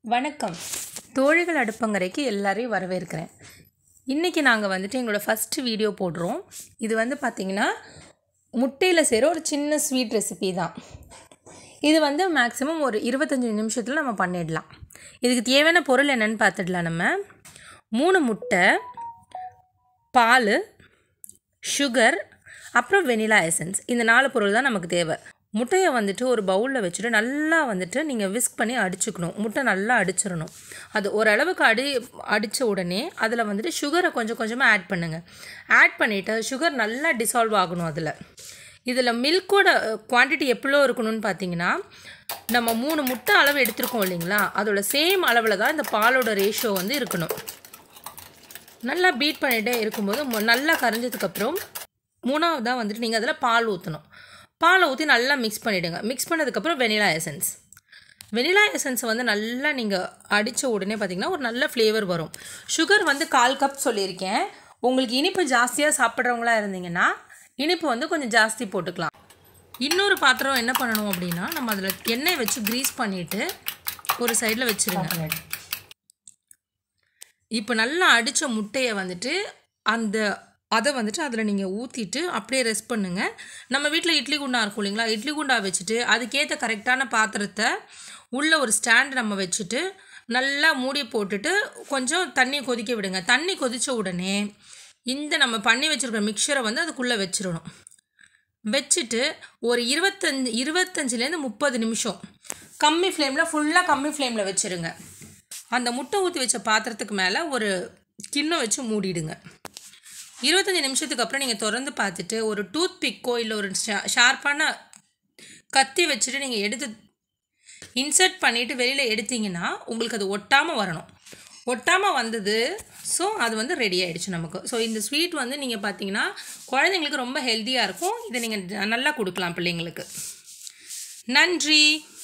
வணக்கம் தோழிகள் அடுப்பங்கரைக்கு எல்லாரையும் வரவேற்கிறேன் இன்றைக்கி நாங்கள் வந்துட்டு எங்களோட ஃபஸ்ட்டு வீடியோ போடுறோம் இது வந்து பார்த்திங்கன்னா முட்டையில் செய்கிற ஒரு சின்ன ஸ்வீட் ரெசிபி தான் இது வந்து மேக்ஸிமம் ஒரு இருபத்தஞ்சி நிமிஷத்தில் நம்ம பண்ணிடலாம் இதுக்கு தேவையான பொருள் என்னென்னு பார்த்துடலாம் நம்ம மூணு முட்டை பால் சுகர் அப்புறம் வெனிலா எசன்ஸ் இந்த நாலு பொருள் தான் நமக்கு தேவை முட்டையை வந்துட்டு ஒரு பவுலில் வச்சுட்டு நல்லா வந்துட்டு நீங்கள் விஸ்க் பண்ணி அடிச்சுக்கணும் முட்டை நல்லா அடிச்சிடணும் அது ஓரளவுக்கு அடி அடித்த உடனே அதில் வந்துட்டு சுகரை கொஞ்சம் கொஞ்சமாக ஆட் பண்ணுங்கள் ஆட் பண்ணிவிட்டு சுகர் நல்லா டிசால்வ் ஆகணும் அதில் இதில் மில்கோட குவான்டிட்டி எவ்வளோ இருக்கணும்னு பார்த்தீங்கன்னா நம்ம மூணு முட்டை அளவு எடுத்திருக்கோம் இல்லைங்களா அதோட சேம் அளவில் தான் இந்த பாலோட ரேஷியோ வந்து இருக்கணும் நல்லா பீட் பண்ணிகிட்டே இருக்கும்போது மு- நல்லா கரைஞ்சதுக்கப்புறம் மூணாவதாக வந்துட்டு நீங்கள் அதில் பால் ஊற்றணும் பாலை ஊற்றி நல்லா மிக்ஸ் பண்ணிவிடுங்க மிக்ஸ் பண்ணதுக்கப்புறம் வெனிலா எசன்ஸ் வெனிலா எசன்ஸ் வந்து நல்லா நீங்கள் அடித்த உடனே பார்த்தீங்கன்னா ஒரு நல்ல ஃப்ளேவர் வரும் சுகர் வந்து கால் கப் சொல்லியிருக்கேன் உங்களுக்கு இனிப்பு ஜாஸ்தியாக சாப்பிட்றவங்களா இருந்தீங்கன்னா இனிப்பு வந்து கொஞ்சம் ஜாஸ்தி போட்டுக்கலாம் இன்னொரு பாத்திரம் என்ன பண்ணணும் அப்படின்னா நம்ம அதில் எண்ணெய் வச்சு க்ரீஸ் பண்ணிவிட்டு ஒரு சைடில் வச்சுருங்க இப்போ நல்லா அடித்த முட்டையை வந்துட்டு அந்த அதை வந்துட்டு அதில் நீங்கள் ஊற்றிட்டு அப்படியே ரெஸ்ட் பண்ணுங்கள் நம்ம வீட்டில் இட்லி குண்டா இருக்கும் இல்லைங்களா இட்லி குண்டா வச்சுட்டு அதுக்கேற்ற கரெக்டான பாத்திரத்தை உள்ள ஒரு ஸ்டாண்ட் நம்ம வச்சுட்டு நல்லா மூடி போட்டுட்டு கொஞ்சம் தண்ணி கொதிக்க விடுங்க தண்ணி கொதித்த உடனே இந்த நம்ம பண்ணி வச்சுருக்கிற மிக்சரை வந்து அதுக்குள்ளே வச்சிடணும் வச்சுட்டு ஒரு இருபத்தஞ்சு இருபத்தஞ்சிலேருந்து முப்பது நிமிஷம் கம்மி ஃப்ளேமில் ஃபுல்லாக கம்மி ஃப்ளேமில் வச்சுருங்க அந்த முட்டை ஊற்றி வச்ச பாத்திரத்துக்கு மேலே ஒரு கிண்ணம் வச்சு மூடிடுங்க இருபத்தஞ்சி நிமிஷத்துக்கு அப்புறம் நீங்கள் திறந்து பார்த்துட்டு ஒரு டூத் பிக்கோ இல்லை ஒரு ஷா- ஷார்ப்பான கத்தி வச்சுட்டு நீங்கள் எடுத்து இன்சர்ட் பண்ணிவிட்டு வெளியில் எடுத்தீங்கன்னா உங்களுக்கு அது ஒட்டாமல் வரணும் ஒட்டாமல் வந்தது ஸோ அது வந்து ரெடி ஆயிடுச்சு நமக்கு ஸோ இந்த ஸ்வீட் வந்து நீங்கள் பார்த்தீங்கன்னா குழந்தைங்களுக்கு ரொம்ப ஹெல்த்தியாக இருக்கும் இதை நீங்கள் நல்லா கொடுக்கலாம் பிள்ளைங்களுக்கு நன்றி